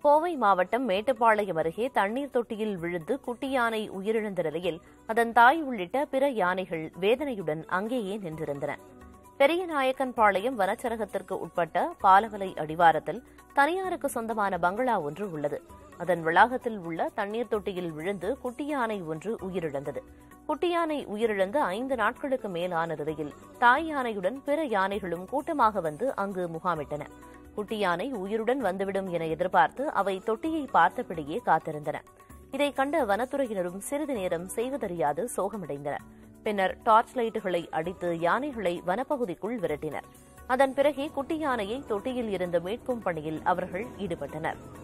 கோவை மாவட்டம் மேட்டுப்பாளையம் அருகே தண்ணீர் தொட்டியில் விழுந்து குட்டி யானை உயிரிழந்த நிலையில் அதன் தாய் உள்ளிட்ட பிற யானைகள் வேதனையுடன் அங்கேயே நின்றிருந்தன பெரியநாயக்கன்பாளையம் வனச்சரகத்திற்கு உட்பட்ட பாலவலை அடிவாரத்தில் தனியாருக்கு சொந்தமான பங்களா ஒன்று உள்ளது அதன் வளாகத்தில் உள்ள தண்ணீர் தொட்டியில் விழுந்து குட்டி யானை ஒன்று உயிரிழந்தது குட்டி யானை உயிரிழந்து ஐந்து நாட்களுக்கு மேலான நிலையில் தாய் யானையுடன் பிற யானைகளும் கூட்டமாக வந்து அங்கு முகாமிட்டன குட்டி யானை உயிருடன் வந்துவிடும் என எதிர்பார்த்து அவை தொட்டியை பார்த்தபடியே காத்திருந்தன இதை கண்ட வனத்துறையினரும் சிறிது நேரம் செய்வதறியாது சோகமடைந்தனர் பின்னர் டார்ச் லைட்டுகளை அடித்து யானைகளை வனப்பகுதிக்குள் விரட்டினர் அதன் பிறகே குட்டி யானையை தொட்டியில் இருந்து மீட்கும் பணியில் அவர்கள் ஈடுபட்டனர்